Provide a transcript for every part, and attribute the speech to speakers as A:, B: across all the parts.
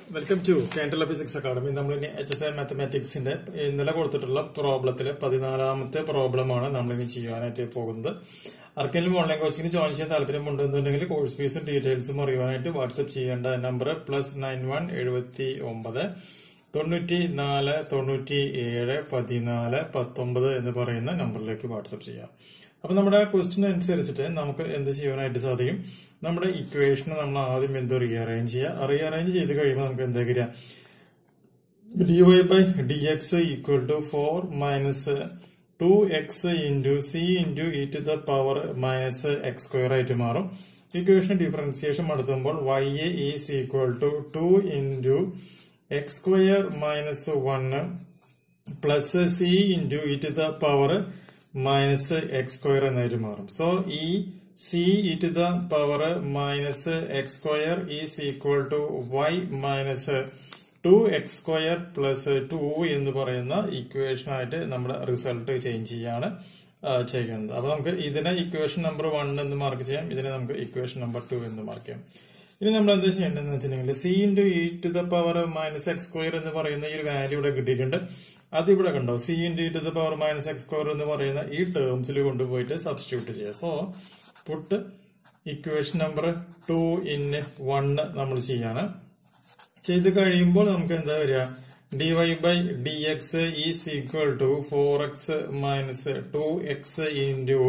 A: welcome to Kendra physics academy നമ്മൾ ഇനി H S I മാത്തമാറ്റിക്സിന്റെ ഇന്നലെ കൊടുത്തിട്ടുള്ള പ്രോബ്ലത്തിലെ പതിനാലാമത്തെ പ്രോബ്ലമാണ് നമ്മൾ ഇനി ചെയ്യാനായിട്ട് പോകുന്നത് ആർക്കെങ്കിലും ഓൺലൈൻ കോച്ചിങ്ങിന് ജോയിൻ ചെയ്യാൻ താല്പര്യമുണ്ടെന്നുണ്ടെങ്കിൽ കോഴ്സ് ഫീസും ഡീറ്റെയിൽസും അറിയുവാനായിട്ട് വാട്സ്ആപ്പ് ചെയ്യേണ്ട നമ്പർ പ്ലസ് നയൻ വൺ എഴുപത്തി ഒമ്പത് തൊണ്ണൂറ്റി നാല് തൊണ്ണൂറ്റി ഏഴ് പതിനാല് പത്തൊമ്പത് എന്ന് പറയുന്ന നമ്പറിലേക്ക് വാട്സ്ആപ്പ് ചെയ്യാം അപ്പൊ നമ്മുടെ ക്വസ്റ്റ്യൻ അനുസരിച്ചിട്ട് നമുക്ക് എന്ത് ചെയ്യാനായിട്ട് സാധിക്കും നമ്മുടെ ഇക്വേഷൻ നമ്മൾ ആദ്യം എന്ത് റീഅറേഞ്ച് ചെയ്യുക റീഅറേഞ്ച് ചെയ്ത് കഴിയുമ്പോൾ നമുക്ക് എന്താ കിട്ടുക D Y by D X equal to four minus two X into C into E to the power minus X square ആയിട്ട് മാറും ഇക്വേഷൻ ഡിഫറൻസിയേഷൻ നടത്തുമ്പോൾ Y A is equal to two into X square minus one plus C into E to the power minus X square എന്നായിട്ട് മാറും so ഈ C E to the power minus X square is equal to Y minus two x square plus two എന്ന് പറയുന്ന equation ആയിട്ട് നമ്മുടെ result change ചെയ്യാണ് ആ, ചെയ്യുന്നത് അപ്പൊ നമുക്ക് ഇതിനെ ഇക്വേഷൻ നമ്പർ വൺ എന്ന് മാർക്ക് ചെയ്യാം ഇതിനെ നമുക്ക് ഇക്വേഷൻ നമ്പർ ടു എന്ന് മാർക്ക് ചെയ്യാം ഇനി നമ്മൾ എന്താ ചെയ്യേണ്ടതെന്ന് വെച്ചിട്ടുണ്ടെങ്കിൽ C into E to the power minus X square എന്ന് പറയുന്ന ഈ ഒരു വാല്യൂ ഇവിടെ കിട്ടിയിട്ടുണ്ട് അത് ഇവിടെ കണ്ടോ C into E to the power minus X square എന്ന് പറയുന്ന ഈ ടേംസിൽ കൊണ്ടുപോയിട്ട് സബ്സ്റ്റിറ്റ്യൂട്ട് ചെയ്യുക so put equation number two in one നമ്മൾ ചെയ്യാണ് ചെയ്ത് കഴിയുമ്പോൾ നമുക്ക് എന്താ വരിക d Y by D x is equal to four x minus two X into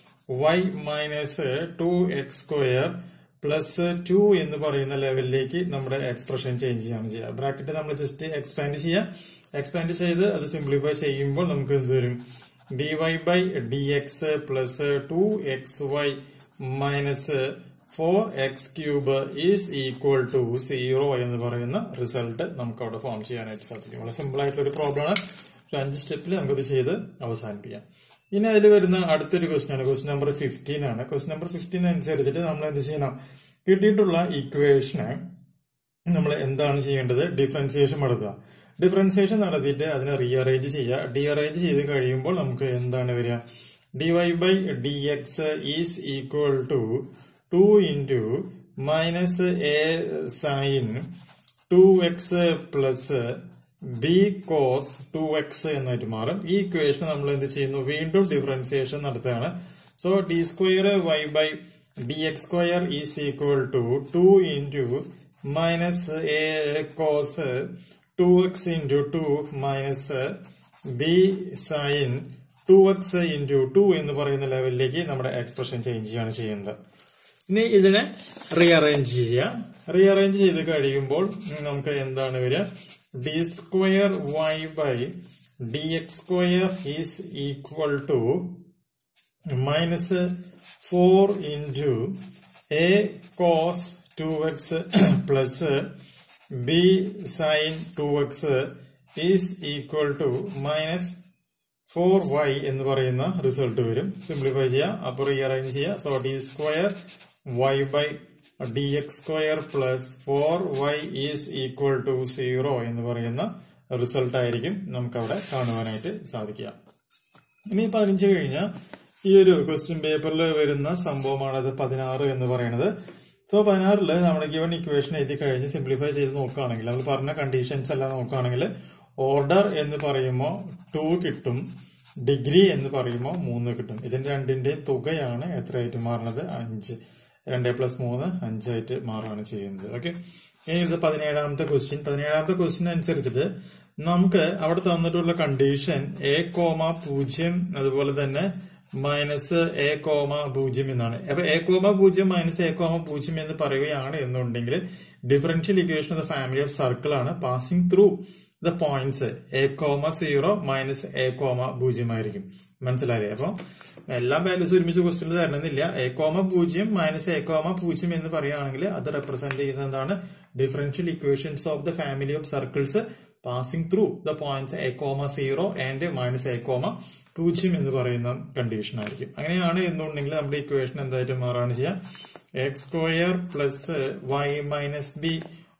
A: y minus two x square plus two എന്ന് പറയുന്ന ലെവലിലേക്ക് നമ്മുടെ എക്സ്പ്രഷൻ ചേഞ്ച് ചെയ്യാണ് ചെയ്യുക ബ്രാക്കറ്റ് നമ്മൾ ജസ്റ്റ് എക്സ്പാൻഡ് ചെയ്യാം എക്സ്പാൻഡ് ചെയ്ത് അത് സിംപ്ലിഫൈ ചെയ്യുമ്പോൾ നമുക്ക് എന്ത് വരും d Y by D x plus two x y minus four x cube is equal to zero എന്ന് പറയുന്ന റിസൾട്ട് നമുക്ക് അവിടെ ഫോം ചെയ്യാനായിട്ട് സാധിക്കും വളരെ സിമ്പിൾ ആയിട്ടുള്ള ഒരു പ്രോബ്ലം ആണ് ഒരു അഞ്ച് സ്റ്റെപ്പിൽ നമുക്കത് ചെയ്ത് അവസാനിപ്പിക്കാം ഇനി അതിൽ വരുന്ന അടുത്തൊരു ക്വസ്റ്റൻ ആണ് ക്വസ്റ്റൻ നമ്പർ ഫിഫ്റ്റീൻ ആണ് ക്വസ്റ്റൻ നമ്പർ ഫിഫ്റ്റീൻ അനുസരിച്ചിട്ട് നമ്മൾ എന്ത് ചെയ്യണം കിട്ടിയിട്ടുള്ള ഇക്വേഷന് നമ്മൾ എന്താണ് ചെയ്യേണ്ടത് ഡിഫറൻസിയേഷൻ നടത്തുക ഡിഫറൻസിയേഷൻ നടത്തിയിട്ട് അതിനെ റീഅറേഞ്ച് ചെയ്യുക ഡിഅറേഞ്ച് ചെയ്ത് കഴിയുമ്പോൾ നമുക്ക് എന്താണ് വരിക d Y by D x is equal to two into minus a sine two x plus b cos two x എന്നായിട്ട് മാറും ഈ ഇക്വേഷൻ നമ്മൾ എന്ത് ചെയ്യുന്നു വീണ്ടും ഡിഫറൻസിയേഷൻ നടത്തുകയാണ് so d square y by D x square is equal to two into minus a cos two X into two minus b sine two X into two എന്ന് പറയുന്ന ലെവലിലേക്ക് നമ്മുടെ എക്സ്പ്രഷൻ ചേഞ്ച് ചെയ്യാണ് ചെയ്യുന്നത് ഇനി ഇതിനെ റീഅറേഞ്ച് ചെയ്യാം റീഅറേഞ്ച് ചെയ്ത് കഴിയുമ്പോൾ നമുക്ക് എന്താണ് വരിക d square y by D x square is equal to minus four into a cos two x plus b sine two x is equal to minus four y എന്ന് പറയുന്ന റിസൾട്ട് വരും simplify ചെയ്യാം അപ്പോൾ റീഅറേഞ്ച് ചെയ്യാം so d square y by D x square plus four y is equal to zero എന്ന് പറയുന്ന result ആയിരിക്കും നമുക്ക് അവിടെ കാണുവാനായിട്ട് സാധിക്കുക ഇനി പതിനഞ്ച് കഴിഞ്ഞാൽ ഈ ഒരു ക്വസ്റ്റ്യൻ പേപ്പറിൽ വരുന്ന സംഭവമാണ് അത് പതിനാറ് എന്ന് പറയുന്നത് സോ പതിനാറില് നമ്മുടെ ഗിവൺ ഇക്വേഷൻ എഴുതി കഴിഞ്ഞ് സിംപ്ലിഫൈ ചെയ്ത് നോക്കുകയാണെങ്കിൽ നമ്മൾ പറഞ്ഞ കണ്ടീഷൻസ് എല്ലാം നോക്കുകയാണെങ്കിൽ ഓർഡർ എന്ന് പറയുമ്പോൾ ടു കിട്ടും ഡിഗ്രി എന്ന് പറയുമ്പോൾ മൂന്ന് കിട്ടും ഇതിന്റെ രണ്ടിന്റെയും തുകയാണ് എത്രയായിട്ട് മാറുന്നത് അഞ്ച് രണ്ട് പ്ലസ് മൂന്ന് അഞ്ചായിട്ട് മാറുകയാണ് ചെയ്യുന്നത് ഓക്കെ ഇനി ഇത് പതിനേഴാമത്തെ ക്വസ്റ്റ്യൻ പതിനേഴാമത്തെ ക്വസ്റ്റ്യൻ അനുസരിച്ചിട്ട് നമുക്ക് അവിടെ തന്നിട്ടുള്ള കണ്ടീഷൻ എ കോമ പൂജ്യം അതുപോലെ തന്നെ മൈനസ് എ കോമ പൂജ്യം എന്നാണ് അപ്പൊ എ കോമ പൂജ്യം മൈനസ് എ കോമ പൂജ്യം എന്ന് പറയുകയാണ് എന്നുണ്ടെങ്കിൽ differential equation of the family of circle ആണ് passing through the points a comma zero minus a comma പൂജ്യം ആയിരിക്കും മനസ്സിലായില്ലേ അപ്പൊ എല്ലാ വാല്യൂസ് ഒരുമിച്ച് ക്വസ്റ്റ്യൻ തരണമെന്നില്ല എ കോമ പൂജ്യം മൈനസ് എ കോമ പൂജ്യം എന്ന് പറയുകയാണെങ്കിൽ അത് റെപ്രസെന്റ് ചെയ്യുന്നത് എന്താണ് differential equations of the family of circles passing through the points a comma zero and minus a comma പൂജ്യം എന്ന് പറയുന്ന കണ്ടീഷൻ ആയിരിക്കും അങ്ങനെയാണ് എന്നുണ്ടെങ്കിൽ നമ്മുടെ ഇക്വേഷൻ എന്തായിട്ട് മാറാണ് ചെയ്യുക x square plus y minus b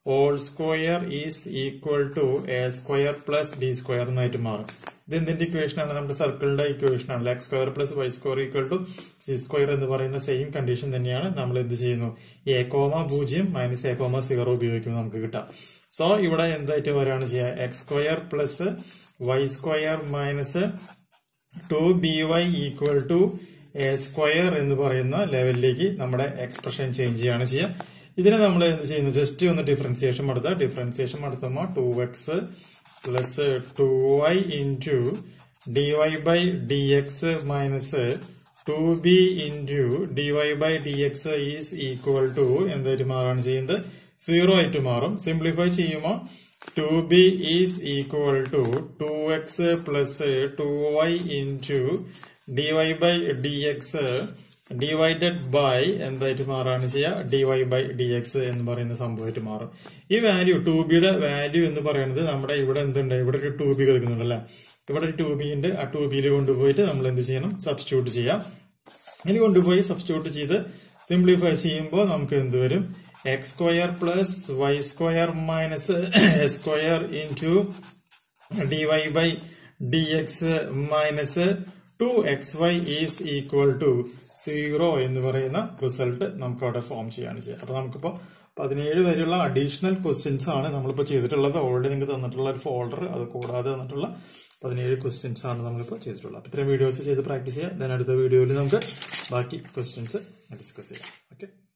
A: all square is equal to a square plus d square എന്നായിട്ട് മാറും ഇത് എന്തിന്റെ ഇക്വേഷൻ ആണ് നമ്മുടെ സർക്കിളിന്റെ ഇക്വേഷൻ ആണ് x square plus y square equal to c square എന്ന് പറയുന്ന സെയിം കണ്ടീഷൻ തന്നെയാണ് നമ്മൾ എന്ത് ചെയ്യുന്നു എ കോമ പൂജ്യം മൈനസ് എ കോമ സീറോ ഉപയോഗിക്കുമ്പോൾ നമുക്ക് കിട്ടാം സോ ഇവിടെ എന്തായിട്ട് വരികയാണ് ചെയ്യുക x square plus y square minus two B Y equal to a square എന്ന് പറയുന്ന ലെവലിലേക്ക് നമ്മുടെ എക്സ്പ്രഷൻ ചേഞ്ച് ചെയ്യാണ് ചെയ്യുക ഇതിനെ നമ്മൾ എന്ത് ചെയ്യുന്നു ജസ്റ്റ് ഒന്ന് ഡിഫറൻസിയേഷൻ നടത്തുക ഡിഫറൻസിയേഷൻ നടത്തുമ്പോൾ two x plus two y into d Y by D x minus two b into d Y by D x is equal to എന്തായിട്ട് മാറാണ് ചെയ്യുന്നത് സീറോ ആയിട്ട് മാറും സിംപ്ലിഫൈ ചെയ്യുമ്പോൾ two b is equal to two x plus two y into d Y by D x divided by എന്തായിട്ട് മാറാണ് ചെയ്യുക d Y by D x എന്ന് പറയുന്ന സംഭവമായിട്ട് മാറും ഈ വാല്യൂ ടു ബിയുടെ വാല്യൂ എന്ന് പറയുന്നത് നമ്മുടെ ഇവിടെ എന്തുണ്ട് ഇവിടെ ഒരു ടു ബി കിടക്കുന്നുണ്ട് അല്ലെ ഇവിടെ ഒരു ടു ബി ഉണ്ട് ആ ടു ബിയിൽ കൊണ്ടുപോയിട്ട് നമ്മൾ എന്ത് ചെയ്യണം സബ്സ്റ്റിറ്റ്യൂട്ട് ചെയ്യാം ഇനി കൊണ്ടുപോയി സബ്സ്റ്റിറ്റ്യൂട്ട് ചെയ്ത് സിംപ്ലിഫൈ ചെയ്യുമ്പോൾ നമുക്ക് എന്ത് വരും x square plus y square minus square into d Y by D x minus two x y is equal to zero എന്ന് പറയുന്ന റിസൾട്ട് നമുക്ക് അവിടെ ഫോം ചെയ്യാണ് ചെയ്യുക അപ്പൊ നമുക്കിപ്പോ പതിനേഴ് വരെയുള്ള അഡീഷണൽ ക്വസ്റ്റ്യൻസ് ആണ് നമ്മളിപ്പോൾ ചെയ്തിട്ടുള്ളത് ഓൾറെഡി നിങ്ങൾക്ക് തന്നിട്ടുള്ള ഒരു ഫോൾഡർ അത് കൂടാതെ തന്നിട്ടുള്ള പതിനേഴ് ക്വസ്റ്റ്യൻസ് ആണ് നമ്മളിപ്പോൾ ചെയ്തിട്ടുള്ളത് അപ്പൊ ഇത്രയും വീഡിയോസ് ചെയ്ത് പ്രാക്ടീസ് ചെയ്യാം ദെൻ അടുത്ത വീഡിയോയിൽ നമുക്ക് ബാക്കി ക്വസ്റ്റ്യൻസ് ഡിസ്കസ് ചെയ്യാം ഓക്കെ